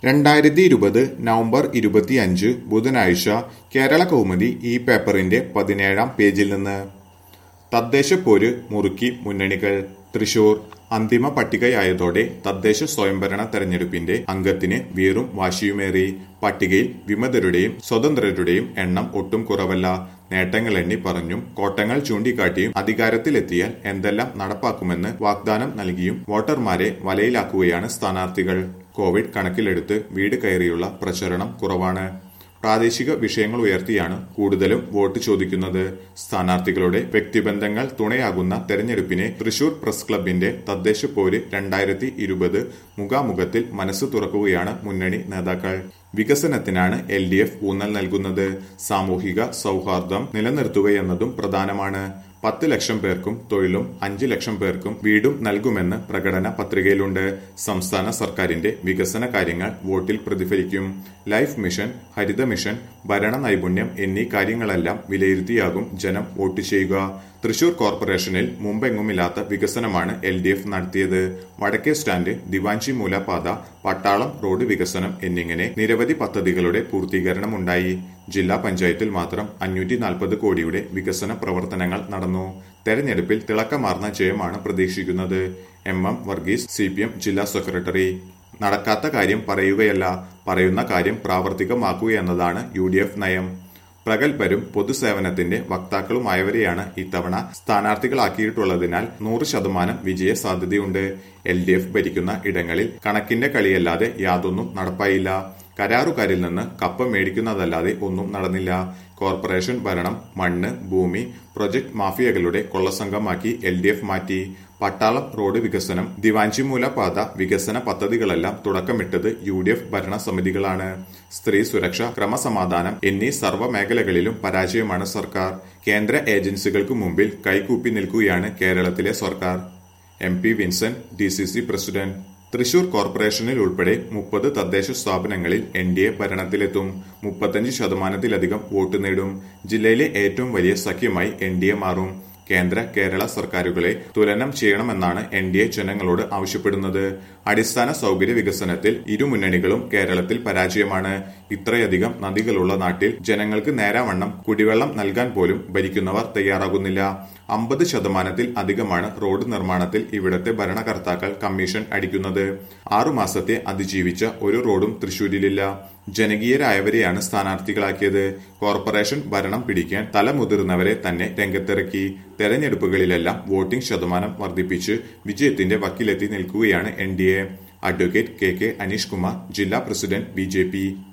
രണ്ടായിരത്തി ഇരുപത് നവംബർ ഇരുപത്തിയഞ്ച് ബുധനാഴ്ച കേരള കൗമുദി ഈ പേപ്പറിന്റെ പതിനേഴാം പേജിൽ നിന്ന് തദ്ദേശപ്പോര് മുറുക്കി മുന്നണികൾ തൃശൂർ അന്തിമ പട്ടികയായതോടെ തദ്ദേശ സ്വയംഭരണ തെരഞ്ഞെടുപ്പിന്റെ അംഗത്തിന് വീറും വാശിയുമേറി പട്ടികയിൽ വിമതരുടെയും സ്വതന്ത്രരുടെയും എണ്ണം ഒട്ടും കുറവല്ല നേട്ടങ്ങൾ എണ്ണി പറഞ്ഞും കോട്ടങ്ങൾ ചൂണ്ടിക്കാട്ടിയും അധികാരത്തിലെത്തിയാൽ എന്തെല്ലാം നടപ്പാക്കുമെന്ന് വാഗ്ദാനം നൽകിയും വോട്ടർമാരെ വലയിലാക്കുകയാണ് സ്ഥാനാർത്ഥികൾ കോവിഡ് കണക്കിലെടുത്ത് വീട് കയറിയുള്ള പ്രചരണം കുറവാണ് പ്രാദേശിക വിഷയങ്ങൾ ഉയർത്തിയാണ് കൂടുതലും വോട്ട് ചോദിക്കുന്നത് സ്ഥാനാർത്ഥികളുടെ വ്യക്തിബന്ധങ്ങൾ തുണയാകുന്ന തെരഞ്ഞെടുപ്പിനെ തൃശൂർ പ്രസ് ക്ലബിന്റെ തദ്ദേശ പോര് രണ്ടായിരത്തി ഇരുപത് മുഖാമുഖത്തിൽ മനസ്സ് തുറക്കുകയാണ് മുന്നണി നേതാക്കൾ വികസനത്തിനാണ് എൽ ഡി എഫ് ഊന്നൽ നൽകുന്നത് സാമൂഹിക സൗഹാർദ്ദം നിലനിർത്തുകയെന്നതും പ്രധാനമാണ് പത്ത് ലക്ഷം പേർക്കും തൊഴിലും അഞ്ച് ലക്ഷം പേർക്കും വീടും നൽകുമെന്ന് പ്രകടന പത്രികയിലുണ്ട് സംസ്ഥാന സർക്കാരിന്റെ വികസന കാര്യങ്ങൾ വോട്ടിൽ പ്രതിഫലിക്കും ലൈഫ് മിഷൻ ഹരിത മിഷൻ ഭരണ നൈപുണ്യം എന്നീ കാര്യങ്ങളെല്ലാം വിലയിരുത്തിയാകും ജനം വോട്ട് ചെയ്യുക തൃശൂർ കോർപ്പറേഷനിൽ മുമ്പെങ്ങുമില്ലാത്ത വികസനമാണ് എൽ ഡി എഫ് നടത്തിയത് വടക്കേ സ്റ്റാൻഡ് ദിവാഞ്ചി മൂലപാത പട്ടാളം റോഡ് വികസനം എന്നിങ്ങനെ നിരവധി പദ്ധതികളുടെ പൂർത്തീകരണമുണ്ടായി ജില്ലാ പഞ്ചായത്തിൽ മാത്രം അഞ്ഞൂറ്റി നാൽപ്പത് കോടിയുടെ വികസന പ്രവർത്തനങ്ങൾ നടന്നു തെരഞ്ഞെടുപ്പിൽ തിളക്കമാർന്ന ജയമാണ് പ്രതീക്ഷിക്കുന്നത് M M Varghese C P M ജില്ലാ സെക്രട്ടറി നടക്കാത്ത കാര്യം പറയുകയല്ല പറയുന്ന കാര്യം പ്രാവർത്തികമാക്കുകയെന്നതാണ് യു ഡി എഫ് നയം പ്രഗത്ഭരും പൊതുസേവനത്തിന്റെ വക്താക്കളുമായവരെയാണ് ഇത്തവണ സ്ഥാനാർത്ഥികളാക്കിയിട്ടുള്ളതിനാൽ നൂറ് ശതമാനം വിജയ സാധ്യതയുണ്ട് എൽ ഡി എഫ് ഭരിക്കുന്ന ഇടങ്ങളിൽ കണക്കിന്റെ കളിയല്ലാതെ യാതൊന്നും നടപ്പായില്ല കരാറുകാരിൽ നിന്ന് കപ്പ മേടിക്കുന്നതല്ലാതെ ഒന്നും നടന്നില്ല കോർപ്പറേഷൻ ഭരണം മണ്ണ് ഭൂമി പ്രൊജക്ട് മാഫിയകളുടെ കൊള്ളസംഘമാക്കി എൽ ഡി എഫ് മാറ്റി പട്ടാളം റോഡ് വികസനം ദിവാഞ്ചിമൂല പാത വികസന പദ്ധതികളെല്ലാം തുടക്കമിട്ടത് യു ഡി എഫ് ഭരണസമിതികളാണ് സ്ത്രീ സുരക്ഷ ക്രമസമാധാനം എന്നീ സർവ്വ മേഖലകളിലും പരാജയമാണ് സർക്കാർ കേന്ദ്ര ഏജൻസികൾക്ക് മുമ്പിൽ കൈകൂപ്പി നിൽക്കുകയാണ് കേരളത്തിലെ സർക്കാർ M P Vincent D C C president Thrissur കോർപ്പറേഷനിൽ ഉൾപ്പെടെ മുപ്പത് തദ്ദേശ സ്ഥാപനങ്ങളിൽ എൻ ഡി എ ഭരണത്തിലെത്തും മുപ്പത്തഞ്ച് ശതമാനത്തിലധികം വോട്ട് നേടും ജില്ലയിലെ ഏറ്റവും വലിയ സഖ്യമായി എൻ ഡി എ മാറും കേന്ദ്ര കേരള സർക്കാരുകളെ തുലനം ചെയ്യണമെന്നാണ് എൻ ഡി എ ജനങ്ങളോട് ആവശ്യപ്പെടുന്നത് അടിസ്ഥാന സൗകര്യ വികസനത്തിൽ ഇരു മുന്നണികളും കേരളത്തിൽ പരാജയമാണ് ഇത്രയധികം നദികളുള്ള നാട്ടിൽ ജനങ്ങൾക്ക് നേരാവണ്ണം കുടിവെള്ളം നൽകാൻ പോലും ഭരിക്കുന്നവർ തയ്യാറാകുന്നില്ല അമ്പത് ശതമാനത്തിൽ അധികമാണ് റോഡ് നിർമ്മാണത്തിൽ ഇവിടത്തെ ഭരണകർത്താക്കൾ കമ്മീഷൻ അടിക്കുന്നത് ആറുമാസത്തെ അതിജീവിച്ച ഒരു റോഡും തൃശൂരിലില്ല ജനകീയരായവരെയാണ് സ്ഥാനാർത്ഥികളാക്കിയത് കോർപ്പറേഷൻ ഭരണം പിടിക്കാൻ തലമുതിർന്നവരെ തന്നെ രംഗത്തിറക്കി തെരഞ്ഞെടുപ്പുകളിലെല്ലാം വോട്ടിംഗ് ശതമാനം വർദ്ധിപ്പിച്ച് വിജയത്തിന്റെ വക്കിലെത്തി നിൽക്കുകയാണ് N D A advocate K K Aneesh Kumar ജില്ലാ പ്രസിഡന്റ് ബി